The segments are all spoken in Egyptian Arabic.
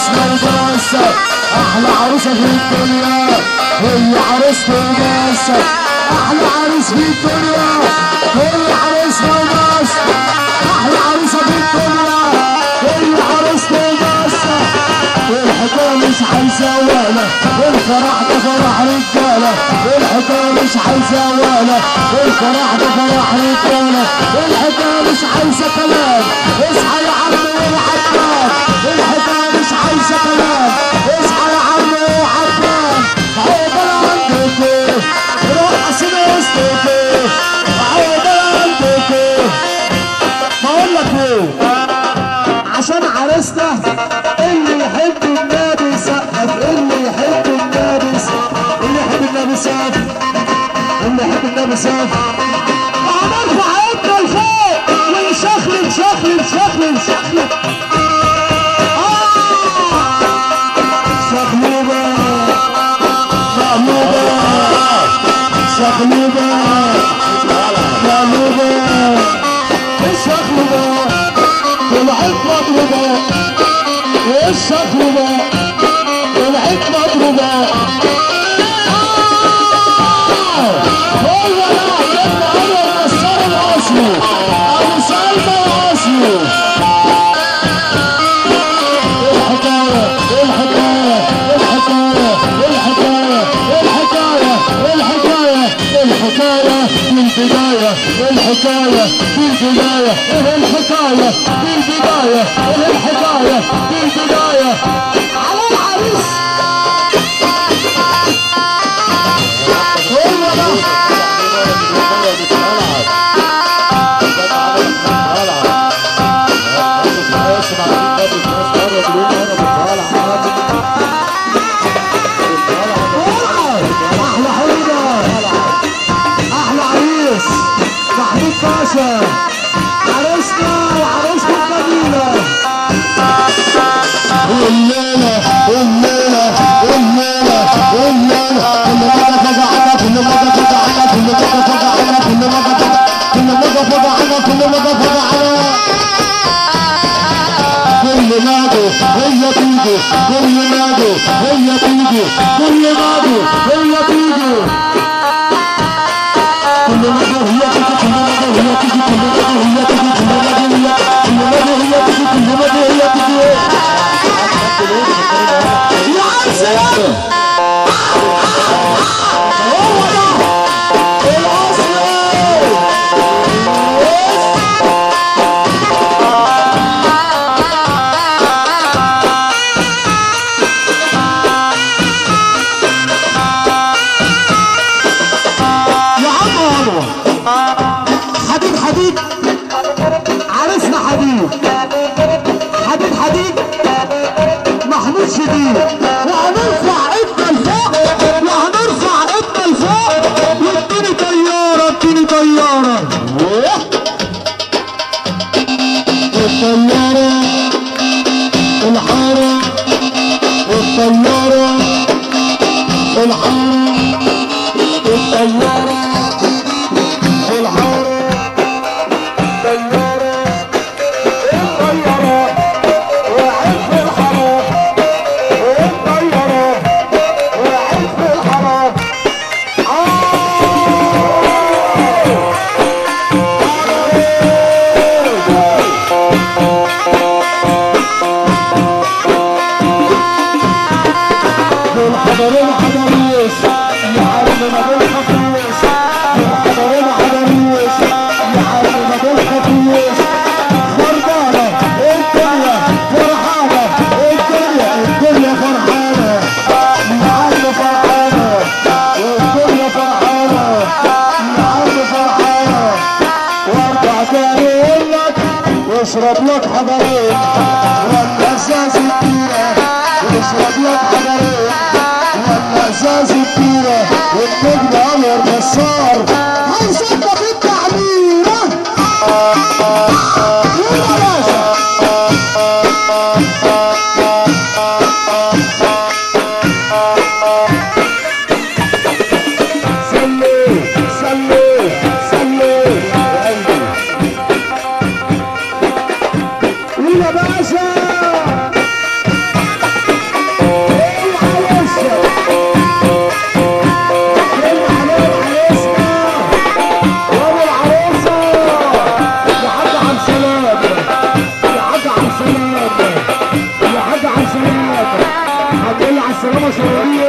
عريسنا وبس احلى عروسه في الدنيا هي عروسه وبس احلى عريس في الدنيا هي عريسنا وبس احلى عروسه في الدنيا هي عروسه وبس الحكايه مش عايزه ولا الفرح ده فرح رجاله الحكايه مش عايزه ولا الفرح ده فرح رجاله الحكايه مش عايزه كلام اصحى يا عم والعطار الحكايه مش عايزه كلام اصحى يا عم والعطار عقبال عندكم رقصنا وسطكم عقبال عندكم بقول لك ايه عشان عرسنا اللي يحب النبي يسقف اللي يحب النبي يسقف اللي يحب النبي يسقف اللي يحب النبي يسقف هنرفع ايدنا لفوق ونشخلل شخلل شخلل شخلل آه شخلوبة شخلوبة شخلوبة شخلوبة الشخلوبة طلعت مضروبة والشخلوبة طلعت مضروبة هو لا يبقى أنا نصر الأصلي أبو سلمى الأصلي الحكاية الحكاية الحكاية الحكاية الحكاية الحكاية الحكاية في البداية الحكاية في البداية الحكاية في البداية الحكاية في البداية على العريس هو ده احلى حوده احلى عريس محمود باشا عريسنا وعروسنا الجميله الليله الليله الليله الليله كل ما فجع عنا كل ما فجع عنا كل ما فجع عنا كل ما فجع عنا كل ما فجع عنا كل ما فجع عنا كل نادو هي تيجي كل نادو هي تيجي كل نادو هي تيجي كل نادو هي تيجي كل نادو هي تيجي كل نادو هي كل نادو هي تيجي كل نادو هي تيجي يا عم سلام هو ده الاصل يا عم هو حديد حديد عرفنا حديد حديد حديد محمود شديد وهنرفع ايدنا لفوق وهنرفع ايدنا لفوق واديني طياره اديني طياره الطياره الحاره الطياره الحاره الطيارة الحارة الطيارة الطيارة وعد في الحرام الطيارة وعد في الحرام دول حضرين حضريس يا عمنا دول خفيس دول حضرين حضريس يا عمنا دول خفيس خربانة الدنيا فرحانة الدنيا الدنيا فرحانة يا عم فرحانة الدنيا فرحانة يا عم فرحانة وارجع تاني اقول لك واشرب لك حضرين ولا ازاز كبيرة واشرب لك حضرين ولا ازاز كبيرة والنجم عمر نصار هنصدق التعميرة يلا يا باشا صلي صلي صلي يا قلبي يلا باشا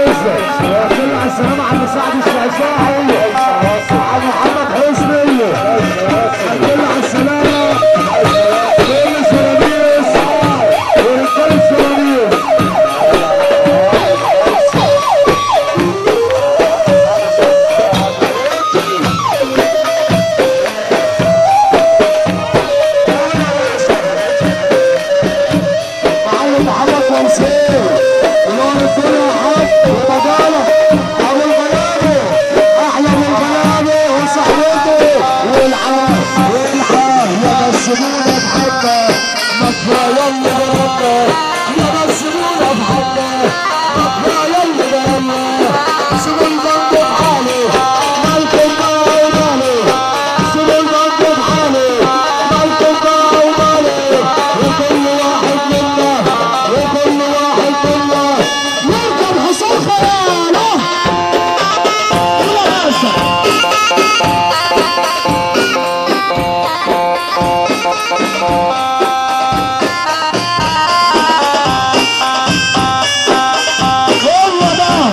عزة كل على السلامة عم سعد الشعشاعي عم محمد حسني كل على السلامة كل السلاميس ورجال السلاميس معلم محمد منصور ونور الدنيا حب وبجالة ابو الغلابي احلى من الغلابي وصاحبته والعار والحار يا بسمونا بحبه مكفى يلا ضربنا يا بسمونا بحبه مكفى يلا ضربنا سيبوا البند بحاله مالكم بقى وماله سيبوا البند بحاله مالكم بقى وماله وكل واحد منا وكل واحد منا يركب حصان خياله يلا باشا هو ده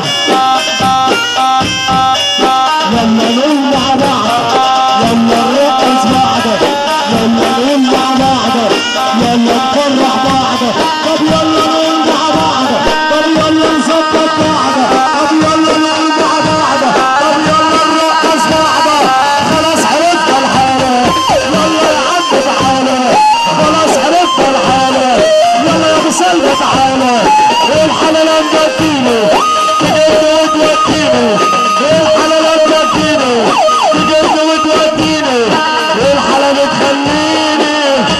لما نقول مع بعض لما نرقص بعض لما نقول مع بعض لما نفرح بعض طب يلا نقول مع بعض طب يلا نظبط بعض طب يلا نقول مع بعض طب يلا نرقص بعض خلاص عرفنا الحالة يلا يا عم تعالى خلاص عرفنا الحالة يلا يا ابو سلمى تعالى الحلال مودينه تجد وتودينه الحلال مودينه تجد وتودينه الحلال تخليني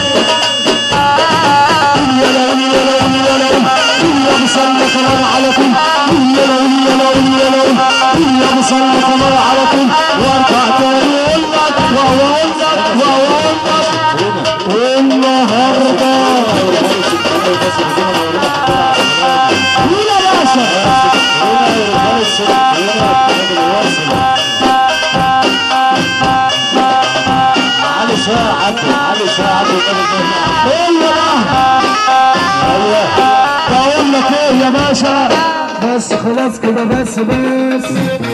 يا لو يا لو يا لو يا مصلي كمان على طول يا لو يا لو يا لو يا مصلي كمان على طول وارجع تاني اقول لك واقول لك واقول لك والنهارده مين يا باشا علي ساعة علي ساعة ايه بقى بقول لك ايه يا باشا بس خلاص كده بس بس